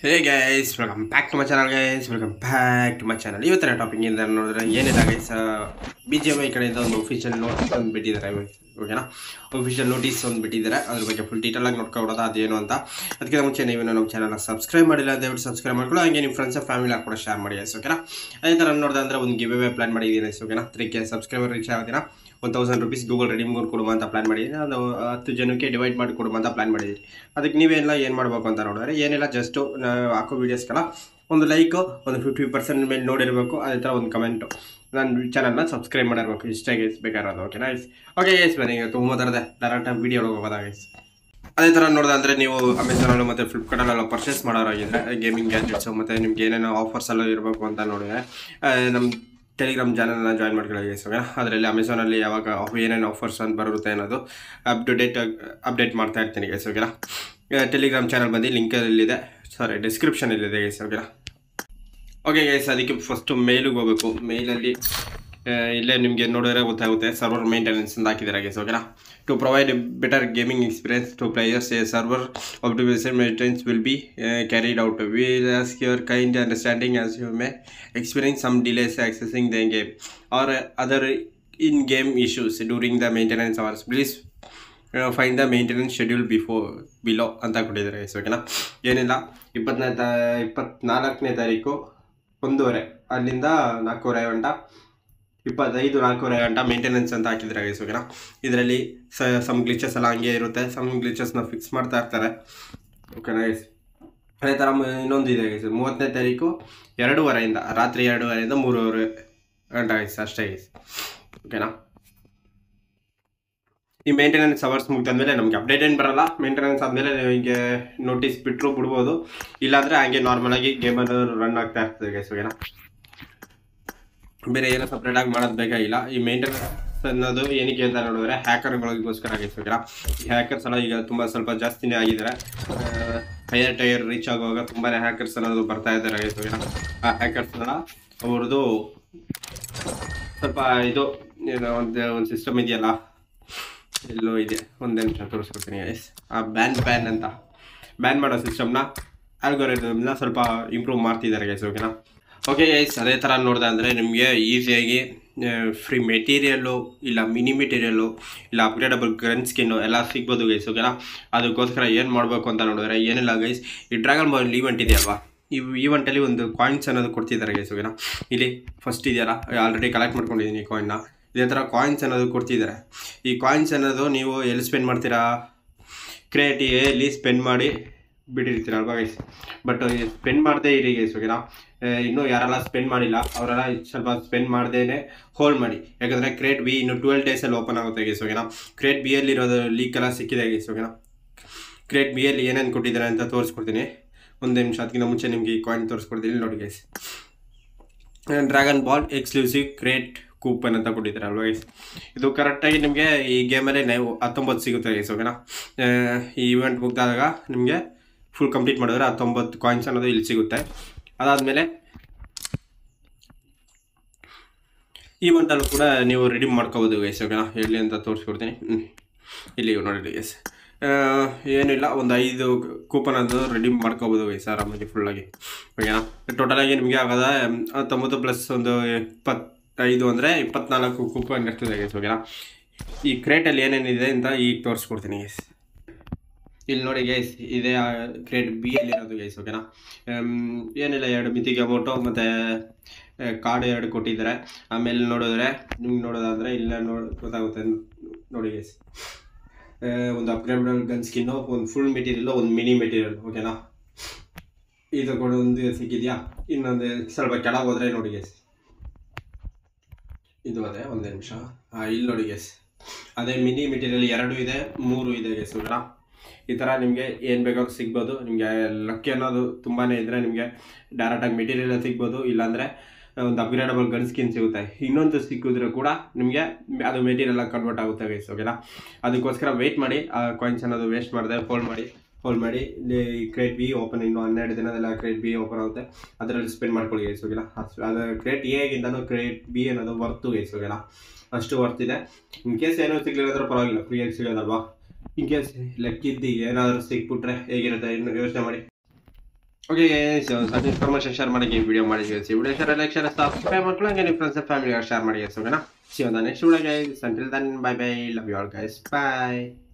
Hey guys welcome back to my channel guys welcome back to my channel ಇವತ್ತಿನ topic ಇಂದ ನೋಡಿದ್ರೆ ಏನಿಲ್ಲ guys B G M I ಕಡೆಯಿಂದ ಒಂದು official notice ಒಂದು ಬಿಟ್ಟಿದ್ದಾರೆ ಓಕೆನಾ ಒಫಿಷಿಯಲ್ ನೋಟಿಸ್ ಒಂದು ಬಿಟ್ಟಿದ್ದಾರೆ ಅದ್ರ ಬಗ್ಗೆ ಫುಲ್ ಡೀಟೇಲ್ ಆಗಿ ನೋಡ್ಕೊಬಿಡೋದು ಅದೇನು ಅಂತ ಅದಕ್ಕಿಂತ ಮುಂಚೆ ನೀವು ನಮ್ಮ ಚಾನಲ್ನ ಸಬ್ಸ್ಕ್ರೈಬ್ ಮಾಡಿಲ್ಲ ದಯವಿಟ್ಟು ಸಬ್ಸ್ಕ್ರೈಬ್ ಮಾಡ್ಕೊಳ್ಳೋ ಹಾಗೆ ನಿಮ್ಮ ಫ್ರೆಂಡ್ಸ್ ಫ್ಯಾಮಿಲಿ ಕೂಡ ಶೇರ್ ಮಾಡಿ ಗೈಸ್ ಓಕೆನಾ ಅದೇ ಥರ ನೋಡಿದೆ ಅಂದರೆ ಒಂದು ಗಿವ್ ಅವೇ ಪ್ಲಾನ್ ಮಾಡಿದ್ದೀನಿ ಗೈಸ್ ಓಕೆನಾ ತ್ರೀ ಕೆ ಸಬ್ಸ್ಕ್ರೈಬರ್ ರೀಚ್ ಆಗೋದಿನ ಒಂದು ತೌಸಂಡ್ ರುಪೀಸ್ ಗೂಗಲ್ ರೆಡಿಮ್ ಕೊಡುವ ಅಂತ ಪ್ಲಾನ್ ಮಾಡಿದ್ದೀನಿ ಅದು ಹತ್ತು ಜನಕ್ಕೆ ಡಿವೈಡ್ ಮಾಡಿ ಕೊಡುವ ಅಂತ ಪ್ಲಾನ್ ಮಾಡಿದ್ದೀನಿ ಅದಕ್ಕೆ ನೀವೆಲ್ಲ ಏನು ಮಾಡಬೇಕು ಅಂತ ನೋಡಿದ್ರೆ ಏನಿಲ್ಲ ಜಸ್ಟು ಹಾಕೋ ವೀಡಿಯೋಸ್ಗೆಲ್ಲ ಒಂದು ಲೈಕು ಒಂದು ಫಿಫ್ಟಿ ಪರ್ಸೆಂಟ್ ಮೇಲೆ ನೋಡಿರಬೇಕು ಅದೇ ಥರ ಒಂದು ಕಮೆಂಟು ನನ್ನ ಚಾನಲ್ನ ಸಬ್ಸ್ಕ್ರೈಬ್ ಮಾಡಿರ್ಬೇಕು ಇಷ್ಟೇ ಗೈಸ್ ಬೇಕಾಗಿರೋದು ಓಕೆನಾ ಗೈಸ್ ಓಕೆ ಗೈಸ್ ಬನ್ನಿ ಈಗ ತುಂಬ ಥರದ ಡೈರೆಕ್ಟಾಗಿ ವೀಡಿಯೋ ಹೋಗೋದಾ ಗೈಸ್ ಅದೇ ಥರ ನೋಡಿದ್ರೆ ನೀವು ಅಮೆಝಾನಲ್ಲೂ ಮತ್ತು ಫ್ಲಿಪ್ಕಾರ್ಟಲ್ಲೆಲ್ಲ ಪರ್ಚೇಸ್ ಮಾಡೋರಾಗಿದ್ದರೆ ಗೇಮಿಂಗ್ ಗ್ಯಾಜೆಟ್ಸು ಮತ್ತು ನಿಮ್ಗೆ ಏನೇನೋ ಆಫರ್ಸ್ ಎಲ್ಲ ಇರಬೇಕು ಅಂತ ನೋಡಿದ್ರೆ ಆ, ನಮ್ಮ ಟೆಲಿಗ್ರಾಮ್ ಚಾನಲ್ನ ಜಾಯ್ನ್ ಮಾಡ್ಕೊಳ್ಳಿ ಗೈಸ್ ಓಕೆ ಅದರಲ್ಲಿ ಅಮೆಝಾನಲ್ಲಿ ಯಾವಾಗ ಆಫ್- ಏನೇನು ಆಫರ್ಸ್ ಅಂತ ಬರುತ್ತೆ ಅನ್ನೋದು ಅಪ್ ಟು ಡೇಟ್ ಅಪ್ಡೇಟ್ ಮಾಡ್ತಾ ಇರ್ತೀನಿ ಗೈಸ್ ಓಕೆನಾ ಟೆಲಿಗ್ರಾಮ್ ಚಾನಲ್ ಬಂದು ಲಿಂಕಲ್ಲಿದೆ ಸಾರಿ ಡಿಸ್ಕ್ರಿಪ್ಷನಲ್ಲಿದೆ ಗೈಸ್ ಓಕೆನಾ ಓಕೆ ಗೈಸ್ ಅದಕ್ಕೆ ಫಸ್ಟು ಮೇಲಿಗೆ ಹೋಗಬೇಕು ಮೇಲಲ್ಲಿ ಇಲ್ಲೇ ನಿಮಗೆ ನೋಡಿದ್ರೆ ಗೊತ್ತಾಗುತ್ತೆ ಸರ್ವರ್ ಮೇಂಟೆನೆನ್ಸ್ ಅಂತ ಹಾಕಿದ್ದಾರೆ ಗೈಸ್ ಓಕೆನಾ to provide better gaming experience to players a server optimisation maintenance will be carried out will ask your kind understanding as you may experience some delays accessing the game or other in game issues during the maintenance hours please find the maintenance schedule before below ಅಂತ ಕೊಟ್ಟಿದ್ದಾರೆ guys ಓಕೆನಾ ಏನಿಲ್ಲ ಇಪ್ಪತ್ತನೇ ತಾ ಇಪ್ಪತ್ನಾಲ್ಕನೇ ತಾರೀಕು ಒಂದೂವರೆ ಅಲ್ಲಿಂದ ನಾಲ್ಕೂವರೆ ಗಂಟ ಇಪ್ಪತ್ತೈದು ನಾಲ್ಕೂವರೆ ಗಂಟ ಮೇಂಟೆನೆನ್ಸ್ ಅಂತ ಹಾಕಿದ್ರೆ ಗೈಸ್ ಓಕೆನಾ ಇದರಲ್ಲಿ ಸಮ್ ಗ್ಲಿಚಸ್ ಎಲ್ಲ ಹಂಗೆ ಇರುತ್ತೆ ಸಮ್ ಗ್ಲಿಚಸ್ನ ಫಿಕ್ಸ್ ಮಾಡ್ತಾ ಇರ್ತಾರೆ ಓಕೆನಾ ಗೈಸ್ ಅದೇ ಥರ ಮ- ಇನ್ನೊಂದು ಇದೆ ಗೈಸ್ ಮೂವತ್ತನೇ ತಾರೀಕು ಎರಡೂವರೆಯಿಂದ ರಾತ್ರಿ ಎರಡೂವರೆಯಿಂದ ಮೂರುವರೆ ಗಂಟೆ ಗೈಸ್ ಅಷ್ಟೇ ಗೈಸ್ ಓಕೆನಾ ಈ ಮೇಂಟೆನೆನ್ಸ್ ಅವರ್ಸ್ ಮುಗಿದಾದ್ಮೇಲೆ ನಮಗೆ ಅಪ್ಡೇಟ್ ಏನು ಬರಲ್ಲ ಮೇಂಟೆನೆನ್ಸ್ ಆದಮೇಲೆ ನಿಮಗೆ ನೋಟಿಸ್ ಬಿಟ್ಟರು ಬಿಡ್ಬೋದು ಇಲ್ಲಾಂದರೆ ಹಂಗೆ ನಾರ್ಮಲಾಗಿ ಗೇಮಲ್ಲಿ ರನ್ ಆಗ್ತಾ ಇರ್ತದೆ ಗೈಸ್ ಓಕೆನಾ ಬೇರೆ ಏನೋ ಸಪ್ರೇಟಾಗಿ ಮಾಡೋದು ಬೇಕಾಗಿಲ್ಲ ಈ ಮೇಂಟೆನೆನ್ಸ್ ಅನ್ನೋದು ಏನಕ್ಕೆ ಅಂತ ನೋಡಿದ್ರೆ ಹ್ಯಾಕರ್ಗಳಿಗೋಸ್ಕರ ಆಗೈತೆ ಓಕೆನಾ ಈ ಹ್ಯಾಕರ್ಸ್ ಎಲ್ಲ ಈಗ ತುಂಬ ಸ್ವಲ್ಪ ಜಾಸ್ತಿನೇ ಆಗಿದ್ದಾರೆ ಹೈಯರ್ ಟೈರ್ ರೀಚ್ ಆಗುವಾಗ ತುಂಬಾ ಹ್ಯಾಕರ್ಸ್ ಅನ್ನೋದು ಬರ್ತಾ ಇದ್ದಾರೆ ಗೈಸ್ ಓಕೆನಾ ಆ ಹ್ಯಾಕರ್ಸ್ ಎಲ್ಲ ಅವ್ರದ್ದು ಸ್ವಲ್ಪ ಇದು ಏನೋ ಒಂದು ಒಂದು ಸಿಸ್ಟಮ್ ಇದೆಯಲ್ಲ ಎಲ್ಲೋ ಇದೆ ಒಂದೇ ನಿಮಿಷ ತೋರಿಸ್ಕೊಡ್ತೀನಿ ಗೈಸ್ ಆ ಬ್ಯಾನ್ ಬ್ಯಾನ್ ಅಂತ ಬ್ಯಾನ್ ಮಾಡೋ ಸಿಸ್ಟಮ್ನ ಆಲ್ಗೋರಿದಮ್ನ ಸ್ವಲ್ಪ ಇಂಪ್ರೂವ್ ಮಾಡ್ತಿದ್ದಾರೆ ಗೈಸ್ ಓಕೆನಾ ಓಕೆ ಗೈಸ್ ಅದೇ ಥರ ನೋಡಿದೆ ಅಂದರೆ ನಿಮಗೆ ಈಸಿಯಾಗಿ ಫ್ರೀ ಮೆಟೀರಿಯಲ್ಲು ಇಲ್ಲ ಮಿನಿ ಮೆಟೀರಿಯಲ್ಲು ಇಲ್ಲ ಅಪ್ಗ್ರೇಡಬಲ್ ಗನ್ ಸ್ಕಿನ್ನು ಎಲ್ಲ ಸಿಗ್ಬೋದು ಗೈಸ್ ಓಕೆನಾ ಅದಕ್ಕೋಸ್ಕರ ಏನು ಮಾಡಬೇಕು ಅಂತ ನೋಡಿದ್ರೆ ಏನಿಲ್ಲ ಗೈಸ್ ಈ ಡ್ರ್ಯಾಗನ್ ಬಾಲ್ ಈವೆಂಟ್ ಇದೆಯಲ್ವಾ ಈ ಈವೆಂಟಲ್ಲಿ ಒಂದು ಕಾಯಿನ್ಸ್ ಅನ್ನೋದು ಕೊಡ್ತಿದ್ದಾರೆ ಗೈಸ್ ಓಕೆನಾ ಇಲ್ಲಿ ಫಸ್ಟ್ ಇದೆಯಲ್ಲ ಆಲ್ರೆಡಿ ಕಲೆಕ್ಟ್ ಮಾಡ್ಕೊಂಡಿದ್ದೀನಿ ಈ ಕಾಯಿನ್ನ ಇದೇ ಥರ ಕಾಯಿನ್ಸ್ ಅನ್ನೋದು ಕೊಡ್ತಿದ್ದಾರೆ ಈ ಕಾಯಿನ್ಸ್ ಅನ್ನೋದು ನೀವು ಎಲ್ಲಿ ಸ್ಪೆಂಡ್ ಮಾಡ್ತೀರಾ ಕ್ರಿಯೇಟಿವಲ್ಲಿ ಸ್ಪೆಂಡ್ ಮಾಡಿ ಬಿಟ್ಟಿರ್ತೀರಲ್ವಾ ಗೈಸ್ ಬಟ್ ಸ್ಪೆಂಡ್ ಮಾಡದೇ ಇರಿ ಗೈಸ್ ಓಕೆನಾ ಆ, ಇನ್ನೂ ಯಾರೆಲ್ಲ ಸ್ಪೆಂಡ್ ಮಾಡಿಲ್ಲ ಅವರೆಲ್ಲ ಸ್ವಲ್ಪ ಸ್ಪೆಂಡ್ ಮಾಡ್ದೇನೆ ಹೋಲ್ಡ್ ಮಾಡಿ ಯಾಕಂದರೆ ಕ್ರೇಟ್ ಬಿ ಇನ್ನು ಟ್ವೆಲ್ ಡೇಸಲ್ಲಿ ಓಪನ್ ಆಗುತ್ತೆ ಗೈಸ್ ಓಕೆನಾ ಕ್ರೇಟ್ ಬಿ ಯಲ್ಲಿರೋದು ಲೀಕ್ ಎಲ್ಲ ಸಿಕ್ಕಿದೆ ಗೈಸ್ ಓಕೆನಾ ಕ್ರೇಟ್ ಬಿ ಯಲ್ಲಿ ಏನೇನು ಕೊಟ್ಟಿದ್ದಾರೆ ಅಂತ ತೋರಿಸ್ಕೊಡ್ತೀನಿ ಒಂದು ನಿಮಿಷ ಅದಕ್ಕಿಂತ ಮುಂಚೆ ನಿಮಗೆ ಈ ಕಾಯಿನ್ ತೋರಿಸ್ಕೊಡ್ತೀನಿ ನೋಡಿ guys dragon ball exclusive crate coupon ಅಂತ ಕೊಟ್ಟಿದ್ದಾರೆ ಅಲ್ವಾ ಗೈಸ್ ಇದು ಕರೆಕ್ಟಾಗಿ ನಿಮಗೆ ಈ ಗೇಮಲ್ಲಿ ನಾವು ಹತ್ತೊಂಬತ್ತು ಸಿಗುತ್ತೆ ಗೈಸ್ ಓಕೆನಾ ಆ, ಈ ಇವೆಂಟ್ ಮುಗ್ದಾಗ ನಿಮಗೆ ಫುಲ್ ಕಂಪ್ಲೀಟ್ ಮಾಡಿದ್ರೆ ಹತ್ತೊಂಬತ್ತು ಕಾಯಿನ್ಸ್ ಅನ್ನೋದು ಇಲ್ಲಿ ಸಿಗುತ್ತೆ ಅದಾದಮೇಲೆ ಈವೆಂಟಲ್ಲೂ ಕೂಡ ನೀವು ರೆಡಿ ಮಾಡ್ಕೋಬೋದು ಗೈಸ್ ಓಕೆನಾ ಎಲ್ಲಿ ಅಂತ ತೋರಿಸ್ಕೊಡ್ತೀನಿ ಹ್ಮ್. ಇಲ್ಲಿ ನೋಡಿ ಗೈಸ್ ಏನಿಲ್ಲ ಒಂದು ಐದು ಕೂಪನ್ ಅದು ರೆಡಿ ಮಾಡ್ಕೋಬೋದು ಗೈಸ್ ಆರಾಮಾಗಿ ಫುಲ್ಲಾಗಿ ಓಕೆನಾ ಟೋಟಲಾಗಿ ನಿಮಗೆ ಆಗದ ಹತ್ತೊಂಬತ್ತು ಪ್ಲಸ್ ಒಂದು ಇಪ್ಪತ್ತೈದು ಅಂದರೆ ಇಪ್ಪತ್ನಾಲ್ಕು ಕೂಪನ್ ಇರ್ತದೆ ಗೈಸ್ ಓಕೆನಾ ಈ ಕ್ರೇಟಲ್ಲಿ ಏನೇನಿದೆ ಅಂತ ಈಗ ತೋರಿಸ್ಕೊಡ್ತೀನಿ ಗೈಸ್ ಇಲ್ಲಿ ನೋಡಿ ಗೈಸ್ ಇದೇ ಕ್ರೇಟ್ ಬಿ ಅಲ್ಲಿ ಇರೋದು ಗೈಸ್ ಓಕೆನಾ ಆಮ್, ಏನಿಲ್ಲ ಎರಡು ಮಿತಿಗೆ ಅಮೌಂಟು ಮತ್ತು ಕಾರ್ಡ್ ಎರಡು ಕೊಟ್ಟಿದ್ದಾರೆ ಆಮೇಲೆ ನೋಡಿದ್ರೆ ನಿಮ್ಗೆ ನೋಡೋದಾದರೆ ಇಲ್ಲ ನೋಡಿ ಗೊತ್ತಾಗುತ್ತೆ ನೋಡಿ ಗೈಸ್ ಒಂದು ಅಪ್ಗ್ರೇಡಬಲ್ ಗನ್ ಸ್ಕಿನ್ನು ಒಂದು ಫುಲ್ ಮೆಟೀರಿಯಲ್ ಒಂದು ಮಿನಿ ಮೆಟೀರಿಯಲ್ ಓಕೆನಾ ಇದು ಕೂಡ ಒಂದು ಸಿಕ್ಕಿದೆಯಾ ಇನ್ನೊಂದು ಸ್ವಲ್ಪ ಕೆಳಗೆ ಹೋದರೆ ನೋಡಿ ಗೈಸ್ ಇದು ಅದೇ ಒಂದೇ ನಿಮಿಷ ಹಾಂ ಇಲ್ಲಿ ನೋಡಿ ಗೈಸ್ ಅದೇ ಮಿನಿ ಮೆಟೀರಿಯಲ್ ಎರಡು ಇದೆ ಮೂರು ಇದೆ ಗೈಸ್ ಓಕೆನಾ ಈ ಥರ ನಿಮಗೆ ಏನು ಬೇಕಾದ್ರೂ ಸಿಗ್ಬೋದು ನಿಮಗೆ ಲಕ್ಕಿ ಅನ್ನೋದು ತುಂಬಾ ಇದ್ದರೆ ನಿಮಗೆ ಡೈರೆಕ್ಟಾಗಿ ಮೆಟೀರಿಯಲ್ ಸಿಗ್ಬೋದು ಇಲ್ಲಾಂದರೆ ಒಂದು ಅಪ್ಗ್ರೇಡಬಲ್ ಗನ್ ಸ್ಕಿನ್ ಸಿಗುತ್ತೆ ಇನ್ನೊಂದು ಸಿಕ್ಕಿದ್ರೆ ಕೂಡ ನಿಮಗೆ ಅದು ಮೆಟೀರಿಯಲ್ ಕನ್ವರ್ಟ್ ಆಗುತ್ತೆ ಗೈಸ್ ಓಕೆನಾ ಅದಕ್ಕೋಸ್ಕರ ವೆಯ್ಟ್ ಮಾಡಿ ಆ ಕಾಯಿನ್ಸ್ ಅನ್ನೋದು ವೇಸ್ಟ್ ಮಾಡಿದೆ ಫೋಲ್ಡ್ ಮಾಡಿ ಫೋಲ್ಡ್ ಮಾಡಿ ಇಲ್ಲಿ ಕ್ರೇಟ್ ಬಿ ಓಪನ್ ಇನ್ನು ಹನ್ನೆರಡು ದಿನದಲ್ಲ ಕ್ರೇಟ್ ಬಿ ಓಪನ್ ಆಗುತ್ತೆ ಅದರಲ್ಲಿ ಸ್ಪೆಂಡ್ ಮಾಡ್ಕೊಳ್ಳಿ ಗೈಸ್ ಓಕೆನಾ ಅದು ಕ್ರೇಟ್ ಎಗಿಂತನೂ ಕ್ರೇಟ್ ಬಿ ಅನ್ನೋದು ವರ್ತು ಗೈಸ್ ಓಕೆನಾ ಅಷ್ಟು ವರ್ತ್ ಇದೆ ಇನ್ ಕೇಸ್ ಏನೋ ಸಿಗ್ಲಿಲ್ಲ ಅಂದ್ರೆ ಪರವಾಗಿಲ್ಲ ಫ್ರೀಯಾಗಿ ಸಿಗೋದಲ್ವಾ ಇನ್ ಕೇಸ್ ಲೆಕ್ಕಿದ್ದು ಏನಾದರೂ ಸಿಕ್ಬಿಟ್ರೆ ಹೇಗಿರುತ್ತೆ ಇನ್ನು ಯೋಚನೆ ಮಾಡಿ ಓಕೆ ಸ್ವಲ್ಪ ಇನ್ಫಾರ್ಮೇಷನ್ ಶೇರ್ ಮಾಡಿ ವಿಡಿಯೋ ಮಾಡಿ guys video share like share subscribe ಮಾಡ್ಕೊಳ್ಳಿ ಹಂಗೆ ನಿಮ್ಮ ಫ್ರೆಂಡ್ಸ್ ಫ್ಯಾಮಿಲಿ ಶೇರ್ ಮಾಡಿ ಗೈಸ್ ಓಕೆನಾ ಸಿ ಒಂದು next video guys until then bye bye love you all guys bye